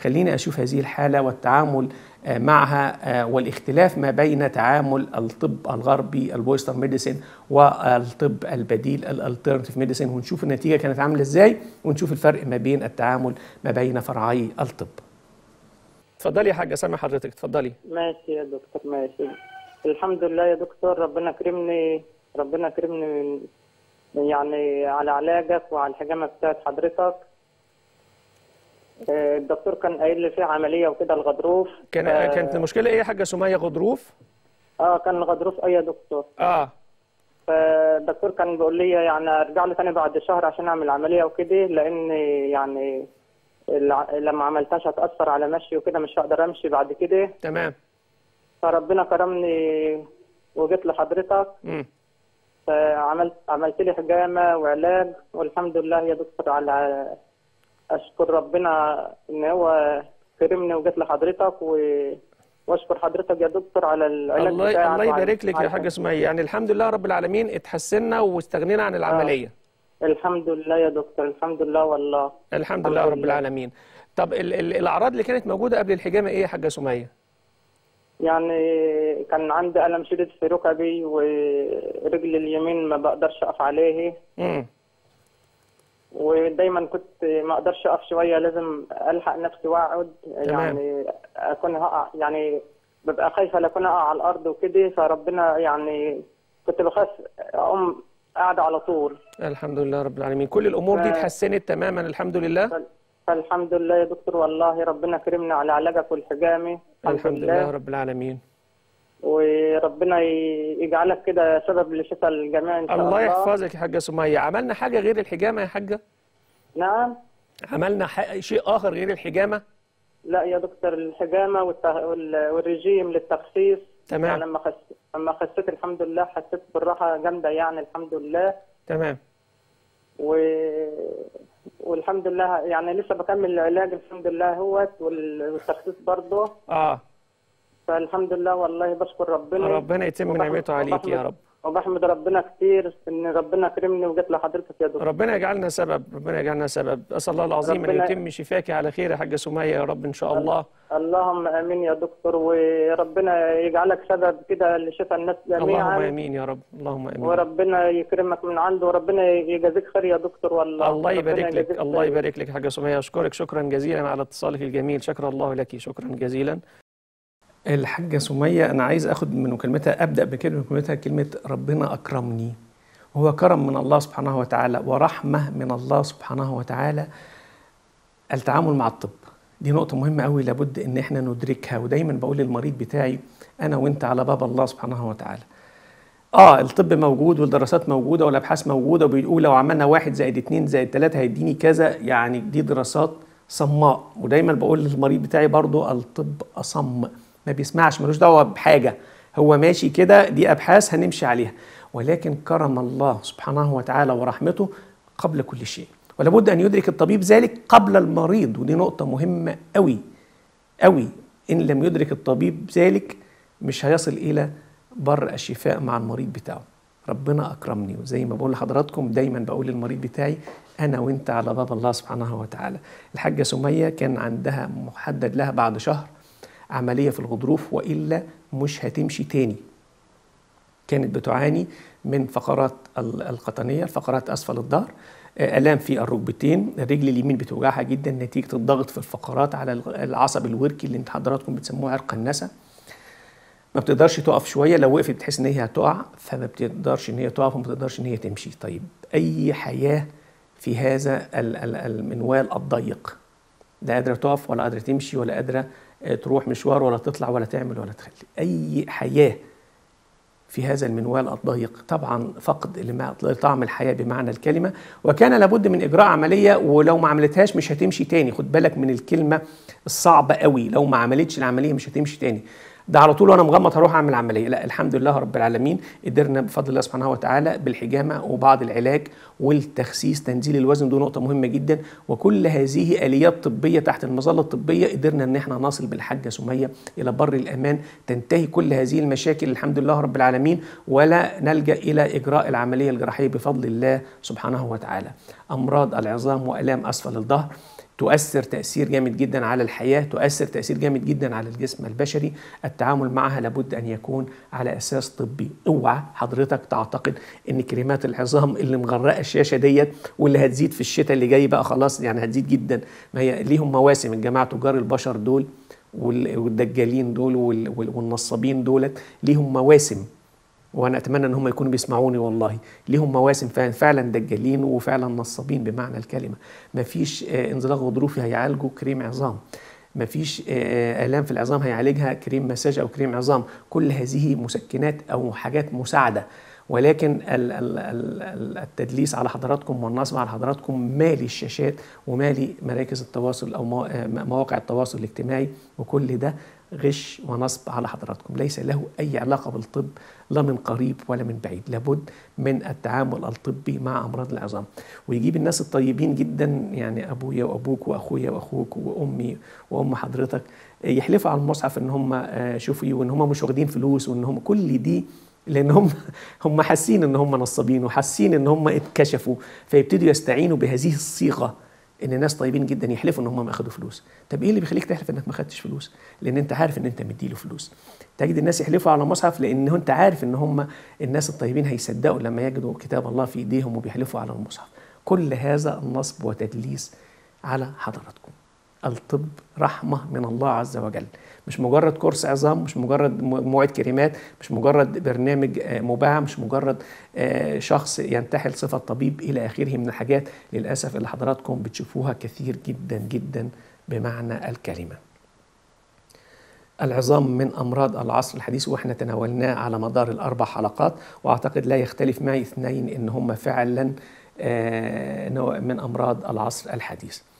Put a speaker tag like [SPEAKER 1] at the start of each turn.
[SPEAKER 1] خليني اشوف هذه الحاله والتعامل آه، معها آه، والاختلاف ما بين تعامل الطب الغربي البويستر ميديسين والطب البديل الالترناتيف ميديسين ونشوف النتيجه كانت عامله ازاي ونشوف الفرق ما بين التعامل ما بين فرعي الطب اتفضلي يا حاجه سامع حضرتك اتفضلي
[SPEAKER 2] ماشي يا دكتور ماشي الحمد لله يا دكتور ربنا كرمني ربنا كرمني من يعني على علاجك وعلى الحجامة بتاعت حضرتك آه، الدكتور كان قايل لي في عملية وكده الغضروف
[SPEAKER 1] كان
[SPEAKER 2] آه،
[SPEAKER 1] كانت المشكله ايه يا حاجه سميه غضروف
[SPEAKER 2] اه كان الغضروف اي يا دكتور
[SPEAKER 1] اه
[SPEAKER 2] فالدكتور كان بيقول لي يعني ارجع له تاني بعد شهر عشان اعمل عملية وكده لان يعني الع- لما عملتهاش هتأثر على مشي وكده مش هقدر امشي بعد كده
[SPEAKER 1] تمام
[SPEAKER 2] فربنا كرمني وجيت لحضرتك
[SPEAKER 1] مم.
[SPEAKER 2] فعملت عملت لي حجامه وعلاج والحمد لله يا دكتور على اشكر ربنا ان هو كرمني وجيت لحضرتك و... واشكر حضرتك يا دكتور على العلاج
[SPEAKER 1] الله
[SPEAKER 2] بتاعك
[SPEAKER 1] الله
[SPEAKER 2] وعلى-
[SPEAKER 1] يبارك لك يا
[SPEAKER 2] على-
[SPEAKER 1] حاجه سميه يعني الحمد لله رب العالمين اتحسنا واستغنينا عن العمليه
[SPEAKER 2] الحمد لله يا دكتور الحمد لله والله
[SPEAKER 1] الحمد لله
[SPEAKER 2] الحمد
[SPEAKER 1] رب
[SPEAKER 2] لله.
[SPEAKER 1] العالمين طب ال ال الاعراض اللي كانت موجوده قبل الحجامه ايه يا حاجه سميه
[SPEAKER 2] يعني كان عندي ألم شديد في ركبي ورجلي اليمين ما بقدرش أقف عليه
[SPEAKER 1] امم
[SPEAKER 2] ودايما كنت ما اقدرش اقف شويه لازم الحق نفسي واقعد يعني اكون هقع يعني ببقى خايفه لا اكون اقع على الارض وكده فربنا يعني كنت بخاف اقوم قاعده على طول
[SPEAKER 1] الحمد لله رب العالمين كل الامور دي
[SPEAKER 2] ف-
[SPEAKER 1] اتحسنت تماما الحمد لله
[SPEAKER 2] فال- فالحمد لله يا دكتور والله ربنا كرمنا على علاجك والحجامي
[SPEAKER 1] الحمد لله رب العالمين
[SPEAKER 2] وربنا ي- يجعلك كده سبب لشفاء الجميع ان شاء الله
[SPEAKER 1] الله يحفظك يا حاجه سميه عملنا حاجه غير الحجامه يا حاجه
[SPEAKER 2] نعم
[SPEAKER 1] عملنا ح- شيء اخر غير الحجامه
[SPEAKER 2] لا يا دكتور الحجامه والت- وال- والرجيم للتخسيس
[SPEAKER 1] تمام.
[SPEAKER 2] يعني لما خس... لما خسيت الحمد لله حسيت بالراحه جامده يعني الحمد لله
[SPEAKER 1] تمام
[SPEAKER 2] و... والحمد لله يعني لسه بكمل العلاج الحمد لله هوت وال- والتخسيس برضه
[SPEAKER 1] اه
[SPEAKER 2] فالحمد لله والله بشكر ربنا
[SPEAKER 1] ربنا يتم
[SPEAKER 2] وبحمد-
[SPEAKER 1] نعمته عليك يا
[SPEAKER 2] وبحمد-
[SPEAKER 1] رب
[SPEAKER 2] وبحمد ربنا كتير ان ربنا كرمني وجيت لحضرتك يا دكتور
[SPEAKER 1] ربنا يجعلنا سبب ربنا يجعلنا سبب اسال الله العظيم ان
[SPEAKER 2] ربنا-
[SPEAKER 1] يتم شفاك على خير يا حاجه سميه يا رب ان شاء الله
[SPEAKER 2] اللهم امين يا دكتور وربنا يجعلك سبب كده لشفاء الناس
[SPEAKER 1] اللهم
[SPEAKER 2] جميعا
[SPEAKER 1] امين يا رب اللهم امين
[SPEAKER 2] وربنا يكرمك من عنده وربنا يجازيك خير يا دكتور والله
[SPEAKER 1] الله
[SPEAKER 2] ربنا
[SPEAKER 1] يبارك لك
[SPEAKER 2] يجازيك
[SPEAKER 1] الله
[SPEAKER 2] خير.
[SPEAKER 1] يبارك لك حاجه سميه اشكرك شكرا جزيلا على اتصالك الجميل شكر الله لك شكرا جزيلا الحاجة سمية أنا عايز أخد من مكالمتها أبدأ بكلمة مكالمتها كلمة ربنا أكرمني وهو كرم من الله سبحانه وتعالى ورحمة من الله سبحانه وتعالى التعامل مع الطب دي نقطة مهمة قوي لابد إن إحنا ندركها ودايما بقول للمريض بتاعي أنا وأنت على باب الله سبحانه وتعالى اه الطب موجود والدراسات موجوده والابحاث موجوده وبيقول لو عملنا واحد زائد اتنين زائد تلاته هيديني كذا يعني دي دراسات صماء ودايما بقول للمريض بتاعي برضو الطب اصم ما بيسمعش ملوش دعوه بحاجه هو ماشي كده دي ابحاث هنمشي عليها ولكن كرم الله سبحانه وتعالى ورحمته قبل كل شيء ولابد ان يدرك الطبيب ذلك قبل المريض ودي نقطه مهمه قوي قوي ان لم يدرك الطبيب ذلك مش هيصل الى بر الشفاء مع المريض بتاعه ربنا اكرمني وزي ما بقول لحضراتكم دايما بقول للمريض بتاعي انا وانت على باب الله سبحانه وتعالى الحاجه سميه كان عندها محدد لها بعد شهر عمليه في الغضروف والا مش هتمشي تاني كانت بتعاني من فقرات ال- القطنيه الفقرات اسفل الظهر آه، الام في الركبتين الرجل اليمين بتوجعها جدا نتيجه الضغط في الفقرات على الغ- العصب الوركي اللي انت حضراتكم بتسموه عرق النسا ما بتقدرش تقف شويه لو وقفت بتحس ان هي هتقع فما بتقدرش ان هي تقف وما بتقدرش ان هي تمشي طيب اي حياه في هذا ال- ال- المنوال الضيق لا قادره تقف ولا قادره تمشي ولا قادره آه، تروح مشوار ولا تطلع ولا تعمل ولا تخلي اي حياه في هذا المنوال الضيق طبعا فقد لما- لطعم الحياة بمعنى الكلمة وكان لابد من إجراء عملية ولو ما عملتهاش مش هتمشي تاني خد بالك من الكلمة الصعبة قوي لو ما عملتش العملية مش هتمشي تاني ده على طول وانا مغمض هروح اعمل عمليه لا الحمد لله رب العالمين قدرنا بفضل الله سبحانه وتعالى بالحجامه وبعض العلاج والتخسيس تنزيل الوزن دي نقطه مهمه جدا وكل هذه اليات طبيه تحت المظله الطبيه قدرنا ان احنا نصل بالحاجه سميه الى بر الامان تنتهي كل هذه المشاكل الحمد لله رب العالمين ولا نلجا الى اجراء العمليه الجراحيه بفضل الله سبحانه وتعالى امراض العظام والام اسفل الظهر تؤثر تأثير جامد جدا على الحياة تؤثر تأثير جامد جدا على الجسم البشري التعامل معها لابد أن يكون على أساس طبي اوعى حضرتك تعتقد أن كريمات العظام اللي مغرقة الشاشة ديت واللي هتزيد في الشتاء اللي جاي بقى خلاص يعني هتزيد جدا ما هي ليهم مواسم الجماعة تجار البشر دول والدجالين دول والنصابين دولت ليهم مواسم وانا اتمنى ان هم يكونوا بيسمعوني والله ليهم مواسم فعلا دجالين وفعلا نصابين بمعنى الكلمه ما فيش انزلاق غضروفي هيعالجه كريم عظام ما فيش الام في العظام هيعالجها كريم مساج او كريم عظام كل هذه مسكنات او حاجات مساعده ولكن التدليس على حضراتكم والنصب على حضراتكم مالي الشاشات ومالي مراكز التواصل او مواقع التواصل الاجتماعي وكل ده غش ونصب على حضراتكم ليس له أي علاقة بالطب لا من قريب ولا من بعيد لابد من التعامل الطبي مع أمراض العظام ويجيب الناس الطيبين جدا يعني أبويا وأبوك وأخويا وأخوك وأمي وأم حضرتك يحلفوا على المصحف إن هم شوفي وإن هم مش واخدين فلوس وإن هم كل دي لان هم هم حاسين ان هم نصابين وحاسين ان هم اتكشفوا فيبتدوا يستعينوا بهذه الصيغه ان ناس طيبين جدا يحلفوا ان هم ما اخدوا فلوس طب ايه اللي بيخليك تحلف انك ما خدتش فلوس لان انت عارف ان انت مديله فلوس تجد الناس يحلفوا على مصحف لان انت عارف ان هم الناس الطيبين هيصدقوا لما يجدوا كتاب الله في ايديهم وبيحلفوا على المصحف كل هذا النصب وتدليس على حضراتكم الطب رحمة من الله عز وجل مش مجرد كورس عظام مش مجرد مجموعة كلمات مش مجرد برنامج مباع مش مجرد شخص ينتحل صفة طبيب إلى آخره من الحاجات للأسف اللي حضراتكم بتشوفوها كثير جدا جدا بمعنى الكلمة العظام من أمراض العصر الحديث وإحنا تناولناه على مدار الأربع حلقات وأعتقد لا يختلف معي اثنين إن هم فعلا من أمراض العصر الحديث